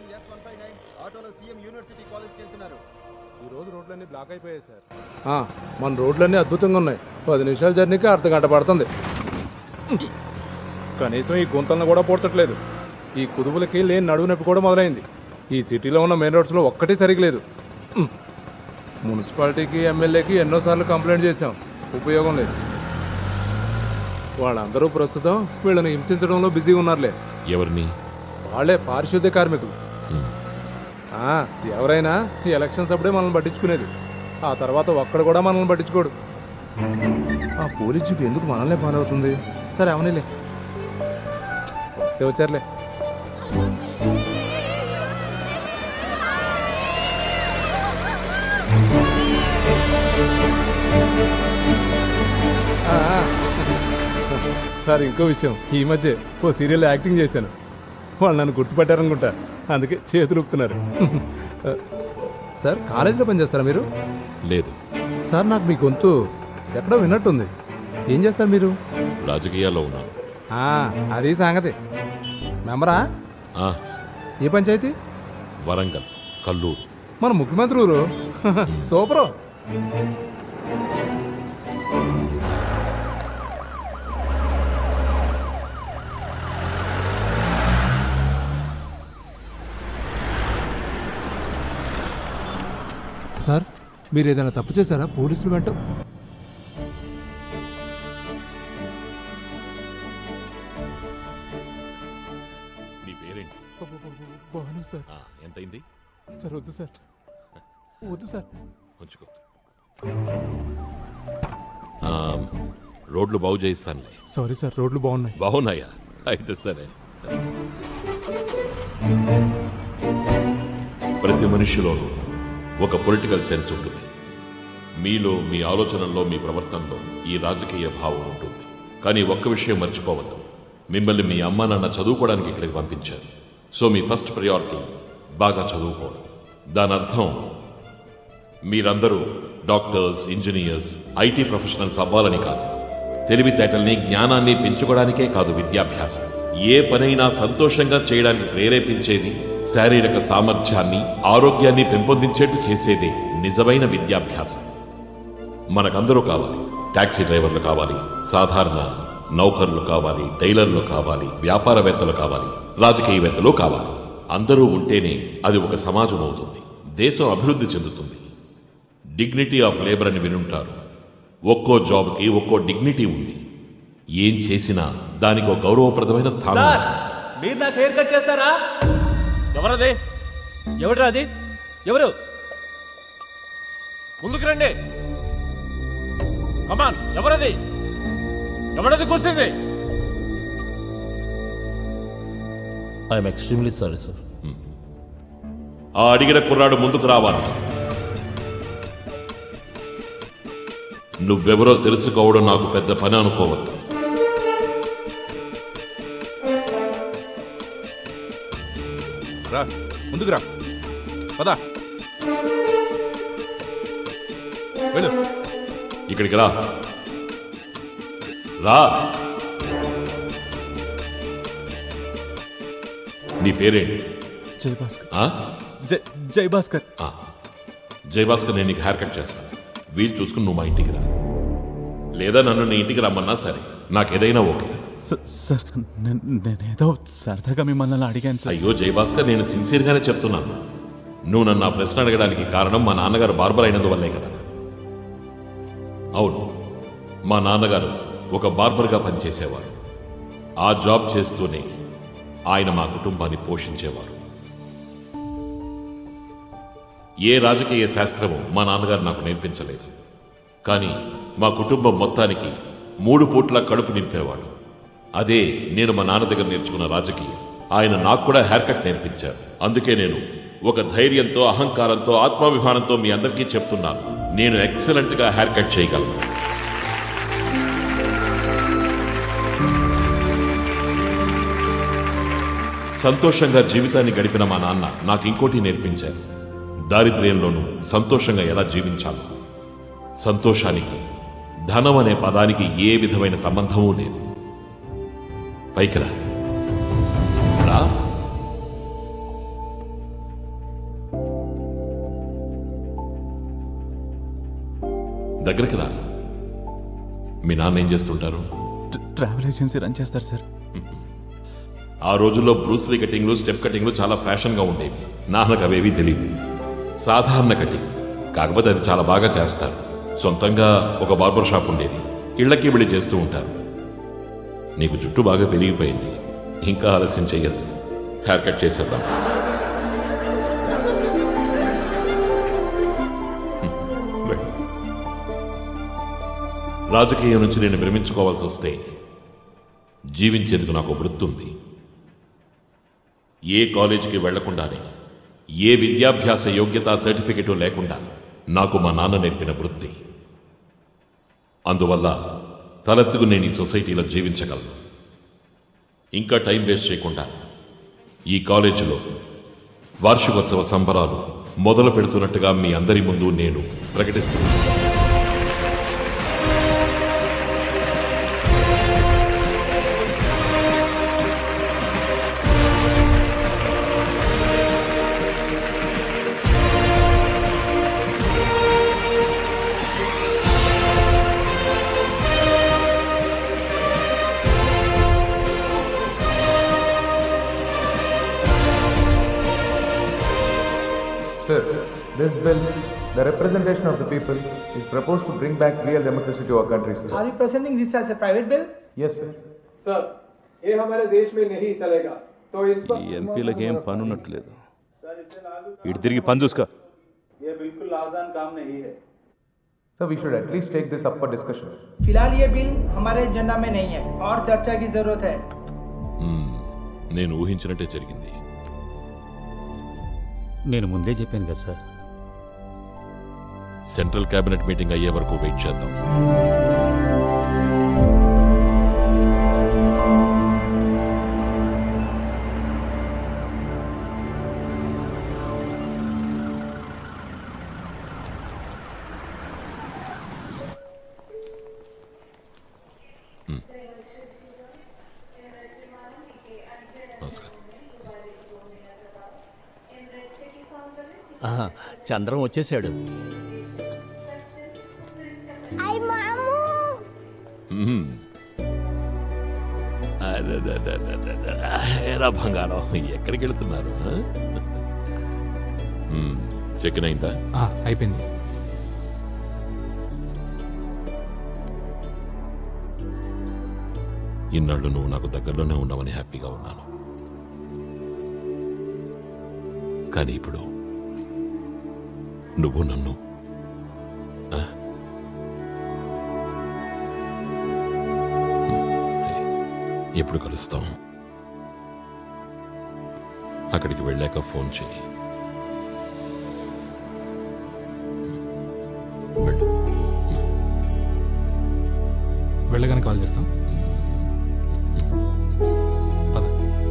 Yes one five nine ఆటోలో CM university కాలేజ్కి వెళ్తున్నారు ఈ రోజు రోడ్లన్నీ బ్లాక్ అయిపోయాయి సార్ మన రోడ్లన్నీ అద్భుతంగా ఉన్నాయి పది నిమిషాల జర్నీకి అర్ధ గంట పడుతుంది కనీసం ఈ గుంతలను కూడా పూడ్చట్లేదు ఈ కుదుపులకి లేని నడువు నొప్పి కూడా మొదలైంది ఈ సిటీలో ఉన్న మెయిన్ రోడ్స్లో ఒక్కటి సరిగ్గా లేదు ఉమ్. మున్సిపాలిటీకి ఎమ్మెల్యేకి ఎన్నోసార్లు కంప్లైంట్ చేశాం ఉపయోగం లేదు వాళ్ళందరూ ప్రస్తుతం వీళ్ళని హింసించడంలో బిజీగా ఉన్నారులే ఎవరిని వాళ్ళే పారిశుద్ధ్య కార్మికులు ఉమ్. ఆ, ఎవరైనా ఈ ఎలక్షన్స్ అప్పుడే మనల్ని పట్టించుకునేది ఆ తర్వాత ఒక్కడు కూడా మనల్ని పట్టించుకోడు ఆ పోలీస్ జీప్ ఎందుకు మనల్నే పని అవుతుంది సరే అవనిలే వస్తే వచ్చారులే ఆ, ఆ. సార్ ఇంకో విషయం ఈ మధ్య ఓ సీరియల్ యాక్టింగ్ చేశాను వాళ్ళు నన్ను గుర్తుపట్టారనుకుంటా అందుకే చేతులు ఊపుతున్నారు సార్ కాలేజీలో పనిచేస్తారా మీరు లేదు సార్ నాకు మీ గొంతు ఎక్కడో విన్నట్టుంది ఏం చేస్తారు మీరు రాజకీయాల్లో ఉన్నాను ఆ, అది సంగతి మెంబరా ఆ, ఏ పంచాయతీ వరంగల్ కల్లూరు మన ముఖ్యమంత్రి ఊరు సూపరు సార్ మీరు ఏదైనా తప్పు చేశారా పోలీసులు వెంట నీ పేరేంటి బాను సార్ ఆ, ఎంతైంది సార్ వద్దు సార్ వద్దు సార్ ఉంచుకో ఆ, రోడ్లు బాగు చేయిస్తానులే సారీ సార్ రోడ్లు బాగున్నాయి బాగున్నాయా అయితే సరే ప్రతి మనిషిలోనూ ఒక పొలిటికల్ సెన్స్ ఉంటుంది మీలో మీ ఆలోచనల్లో మీ ప్రవర్తనలో ఈ రాజకీయ భావం ఉంటుంది కానీ ఒక్క విషయం మర్చిపోవద్దు మిమ్మల్ని మీ అమ్మా నాన్న చదువుకోవడానికి ఇక్కడికి పంపించారు సో మీ ఫస్ట్ ప్రయారిటీ బాగా చదువుకోవడం దాని అర్థం మీరందరూ డాక్టర్స్ ఇంజనీర్స్ ఐటీ ప్రొఫెషనల్స్ అవ్వాలని కాదు తెలివితేటల్ని జ్ఞానాన్ని పెంచుకోవడానికే కాదు విద్యాభ్యాసం ఏ పనైనా సంతోషంగా చేయడానికి ప్రేరేపించేది శారీరక సామర్థ్యాన్ని ఆరోగ్యాన్ని పెంపొందించేట్టు చేసేదే నిజమైన విద్యాభ్యాసం మనకందరూ కావాలి టాక్సీ డ్రైవర్లు కావాలి సాధారణ నౌకర్లు కావాలి టైలర్లు కావాలి వ్యాపారవేత్తలు కావాలి రాజకీయవేత్తలు కావాలి అందరూ ఉంటేనే అది ఒక సమాజం అవుతుంది దేశం అభివృద్ధి చెందుతుంది డిగ్నిటీ ఆఫ్ లేబర్ అని వినుంటారు ఒక్కో జాబ్కి ఒక్కో డిగ్నిటీ ఉంది ఏం చేసినా దానికి ఒక గౌరవప్రదమైన స్థానం సార్ ఉంది. మీరు నాకు హెయిర్ కట్ చేస్తారా ఎవరది ఎవరు అది ఎవరు ముందుకు రండి కమాన్ ఎవరది ఎవరది కూర్చుంది ఐఎమ్ ఎక్స్ట్రీమ్లీ సారీ సార్ ఆ అడిగిన కుర్రాడు ముందుకు రావాలి నువ్వెవరో తెలుసుకోవడం నాకు పెద్ద పని అనుకోవద్దు రా ముందుకు రా పదా వెళ్ళు ఇక్కడికి రా రా నీ పేరేంటి జై భాస్కర్ ఆ? జై జై భాస్కర్ ఆ. జయభాస్కర్ నేను నీకు హెయిర్ కట్ చేస్తాను వీలు చూసుకుని నువ్వు మా ఇంటికి రా లేదా నన్ను నీ ఇంటికి రమ్మన్నా సరే నాకేదైనా ఓకే స- సార్ నేను నేనేదో సరదాగా మిమ్మల్ని అలా అడిగాను సార్ అయ్యో జయభాస్కర్ నేను సిన్సియర్గానే చెప్తున్నాను నువ్వు నన్ను ఆ ప్రశ్న అడగడానికి కారణం మా నాన్నగారు బార్బర్ అయినందువల్లే కదా అవును మా నాన్నగారు ఒక బార్బర్గా పనిచేసేవారు ఆ జాబ్ చేస్తూనే ఆయన మా కుటుంబాన్ని పోషించేవారు ఏ రాజకీయ శాస్త్రము మా నాన్నగారు నాకు నేర్పించలేదు కానీ మా కుటుంబం మొత్తానికి మూడు పూట్ల కడుపు నింపేవాడు అదే నేను మా నాన్న దగ్గర నేర్చుకున్న రాజకీయం ఆయన నాకు కూడా హెయిర్ కట్ నేర్పించారు అందుకే నేను ఒక ధైర్యంతో అహంకారంతో ఆత్మాభిమానంతో మీ అందరికీ చెప్తున్నాను నేను ఎక్సలెంట్ గా హెయిర్ కట్ చేయగలను సంతోషంగా జీవితాన్ని గడిపిన మా నాన్న నాకు ఇంకోటి నేర్పించారు దారిద్ర్యంలోనూ సంతోషంగా ఎలా జీవించాలో సంతోషానికి ధనం అనే పదానికి ఏ విధమైన సంబంధమూ లేదు పైకి రా రా దగ్గరికి రా మీ నాన్న ఏం చేస్తుంటారు ట్ర- ట్రావెల్ ఏజెన్సీ రన్ చేస్తారు సార్ ఆ రోజుల్లో బ్రూస్లీ కటింగ్లు స్టెప్ కటింగ్లు చాలా ఫ్యాషన్గా ఉండేవి నాన్నకు అవేవి తెలియదు సాధారణ కటింగ్ కాకపోతే అది చాలా బాగా చేస్తారు సొంతంగా ఒక బార్బర్ షాప్ ఉండేది ఇళ్ళకి వెళ్ళి చేస్తూ ఉంటారు నీకు జుట్టు బాగా పెరిగిపోయింది ఇంకా ఆలస్యం చెయ్యొద్దు హెయిర్ కట్ చేసేద్దాం వెళ్ళు. రాజకీయం నుంచి నేను విరమించుకోవాల్సి వస్తే జీవించేందుకు నాకు వృత్తి ఉంది ఏ కాలేజీకి వెళ్లకుండానే ఏ విద్యాభ్యాస యోగ్యత సర్టిఫికెట్ లేకుండా నాకు మా నాన్న నేర్పిన వృత్తి అందువల్ల తలెత్తుకు నేను ఈ సొసైటీలో జీవించగలను ఇంకా టైం వేస్ట్ చేయకుండా ఈ కాలేజీలో వార్షికోత్సవ సంబరాలు మొదలు పెడుతున్నట్టుగా మీ అందరి ముందు నేను ప్రకటిస్తున్నాను Sir, this bill, the representation of the people, is proposed to bring back real democracy to our country, sir. Are you presenting this as a private bill? Yes, sir. Sir ये हमारे देश में नहीं चलेगा तो इस पर ఈ ఎంపీలకు ఏం పని ఉన్నట్లేదు ఇటు తిరిగి పని చూసుకో ये बिल्कुल आसान काम नहीं है Sir, we should at least take this up for discussion. फिलहाल ये बिल हमारे एजेंडा में नहीं है और चर्चा की जरूरत है నేను ఊహించినట్టే జరిగింది నేను ముందే చెప్పాను కదా సార్ సెంట్రల్ కేబినెట్ మీటింగ్ అయ్యే వరకు వెయిట్ చేద్దాం మ్. నమస్కారం చంద్రం వచ్చేసాడు మ్మ్. అదదదదదద. ఏరా బంగారం ఎక్కడికి వెళుతున్నారు ఆ? మ్మ్. చెక్ ఇన్ అయిందా అయిపోయింది ఇన్నాళ్ళు నువ్వు నాకు దగ్గరలోనే ఉన్నావని హ్యాపీగా ఉన్నాను కానీ ఇప్పుడు నువ్వు నన్ను ఆ? ఎప్పుడు కలుస్తాం అక్కడికి వెళ్ళాక ఫోన్ చేయి వెళ్ళు వెళ్ళగానే కాల్ చేస్తాం పద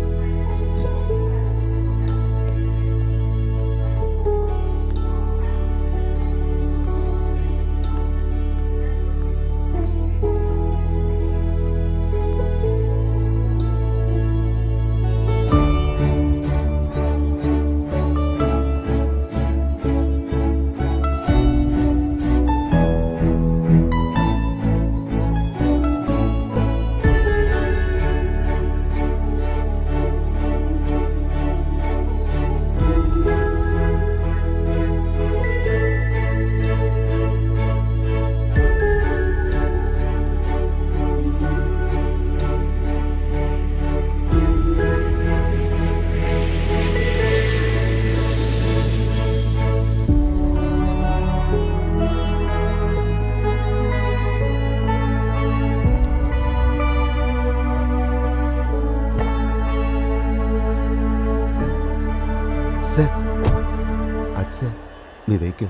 సార్ అది సార్ మీ వెహికల్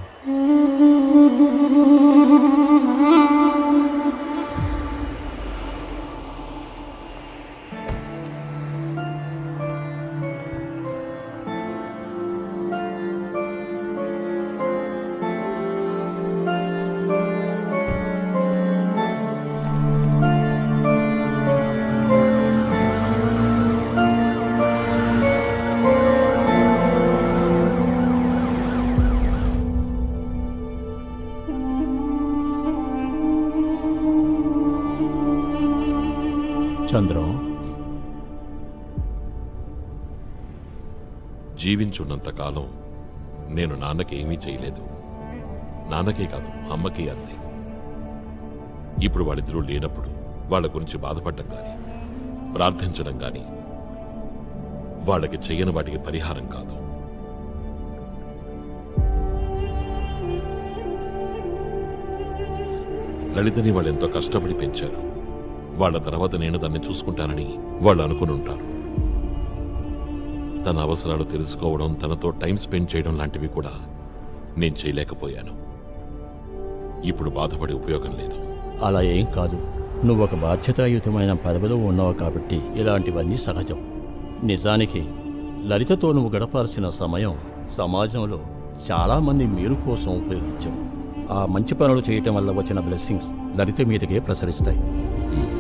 చంద్రం జీవించున్నంత కాలం నేను నాన్నకి ఏమీ చేయలేదు నాన్నకే కాదు అమ్మకి అంతే ఇప్పుడు వాళ్ళిద్దరూ లేనప్పుడు వాళ్ళ గురించి బాధపడడం కానీ ప్రార్థించడం కానీ వాళ్ళకి చెయ్యని వాటికి పరిహారం కాదు లలితని వాళ్ళు ఎంతో కష్టపడి పెంచారు వాళ్ళ తర్వాత నేను దాన్ని చూసుకుంటానని వాళ్ళు అనుకుని ఉంటారు తన అవసరాలు తెలుసుకోవడం తనతో టైం స్పెండ్ చేయడం లాంటివి కూడా నేను చేయలేకపోయాను ఇప్పుడు బాధపడే ఉపయోగం లేదు అలా ఏం కాదు నువ్వు ఒక బాధ్యతాయుతమైన పదవిలో ఉన్నావు కాబట్టి ఇలాంటివన్నీ సహజం నిజానికి లలితతో నువ్వు గడపాల్సిన సమయం సమాజంలో చాలామంది మేలు కోసం ఉపయోగించావు ఆ మంచి పనులు చేయటం వల్ల వచ్చిన బ్లెస్సింగ్స్ లలిత మీదకే ప్రసరిస్తాయి